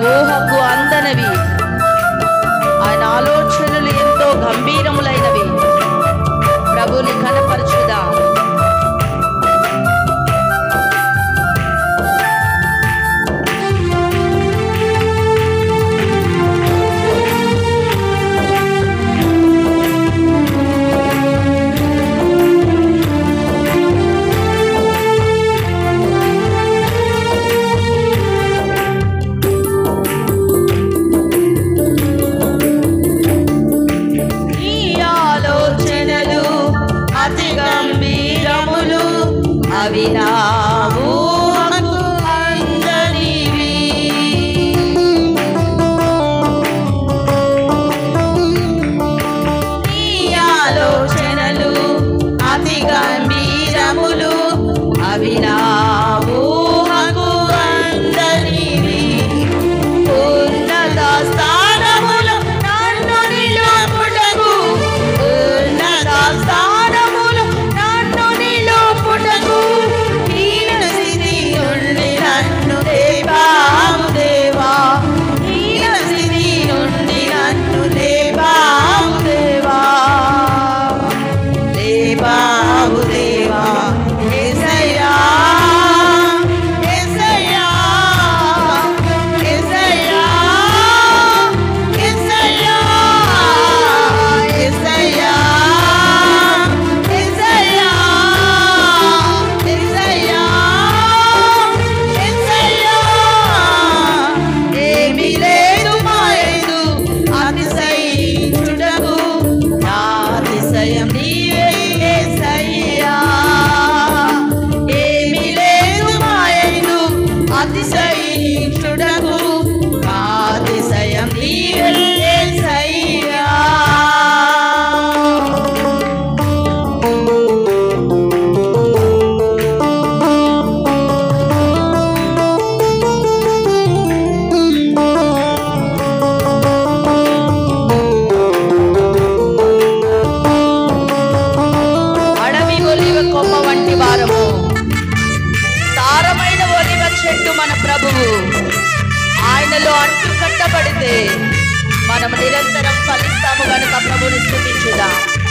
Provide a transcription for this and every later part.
ఊహకు అందనవి ఆయన ఆలోచనలు ఎంతో గంభీరములైనవి ప్రభుని కనపరచుదాం ఈ ఆలోచనలు అతి గంభీరములు అవి నా ఊహకు అందనివి ఈ ఆలోచనలు అతి గంభీరములు అవి నా ఊహకు అందనివి ఉన్నత స్థానములు నన్ను నిలుపుటకు ఉన్నత స్థానములు నన్ను నిలుపుటకు హీన స్థితి నుండి నన్ను దేవాము దేవా హీన స్థితి నుండి నన్ను దేవాము దేవా దేవాము దేవా యేసయ్యా యేసయ్యా యేసయ్యా యేసయ్యా యేసయ్యా యేసయ్యా యేసయ్యా యేసయ్యా ఏమీ లేదు మాయదు అతిశయించుటకు నా అతిశయం నీవే యేసయ్యా ఏమీ లేదు మాయదు అతిశయించుటకు నా అతిశయం నీవే యేసయ్యా అడవి ఒలివ కొమ్మ వంటి వారము సారమైన ఒలివ చెట్టు మన ప్రభువు ఆయనలో అంటు కట్టబడితే మనం నిరంతరం ఫలిస్తాము గనుక ప్రభుని స్థుతించుదాం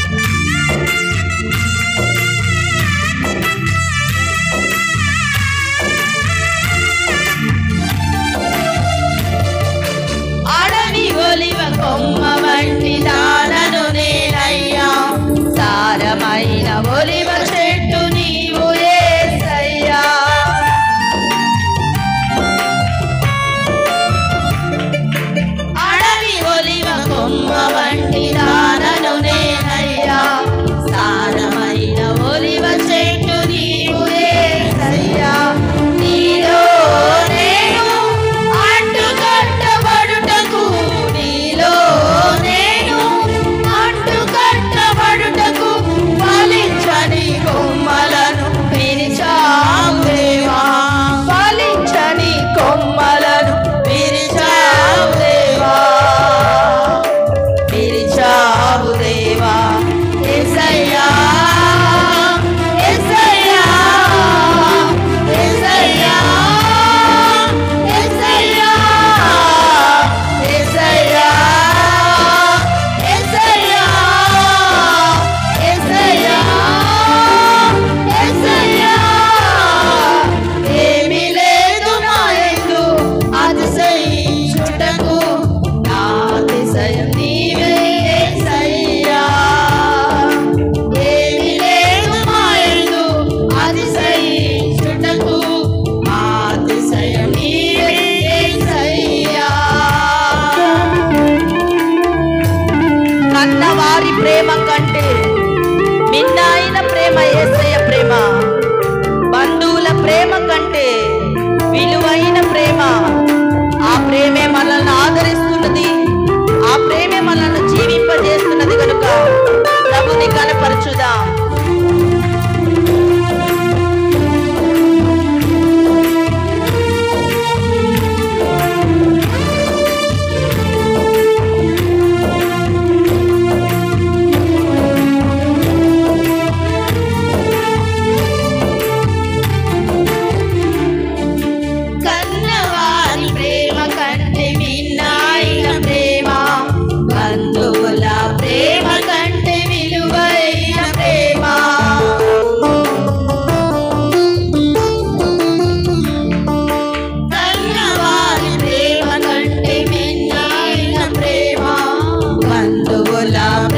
అడవి ఒలివ కొమ్మ వంటి దానను నేనయ్యా సారమైన ఒలివ చెట్టు నీవు యేసయ్యా అడవి ఒలివ కొమ్మ వంటి దానను నేనయ్యా సారమైన ఒలివ చెట్టు నీవు యేసయ్యా నీలో నేను అంటుకట్టబడుటకు నీలో నేను అంటుకట్టబడుటకు ఫలించని కొమ్మలను పిలిచావు దేవా ఫలించని కొమ్మలను పిలిచావు దేవా పిలిచావు దేవా యేసయ్యా యేసయ్యా యేసయ్యా యేసయ్యా యేసయ్యా యేసయ్యా యేసయ్యా యేసయ్యా ఏమీ లేదు నా యందు అతిశయించుటకు నా అతిశయం నీవే యేసయ్యా ఏమీ లేదు నా యందు అతిశయించుటకు నా అతిశయం నీవే యేసయ్యా కన్నవారి ప్రేమ కంటే మిన్నైన ప్రేమ యేసయ్య ప్రేమ బంధువుల ప్రేమ కంటే విలువైన ప్రేమ ఆ ప్రేమే మనల్ని ఆదరిస్తున్నది ఆ ప్రేమే మనల్ని జీవింపజేస్తున్నది కనుక ప్రభుని కనపరచుదాం కన్నవారి ప్రేమ కంటే బంధువుల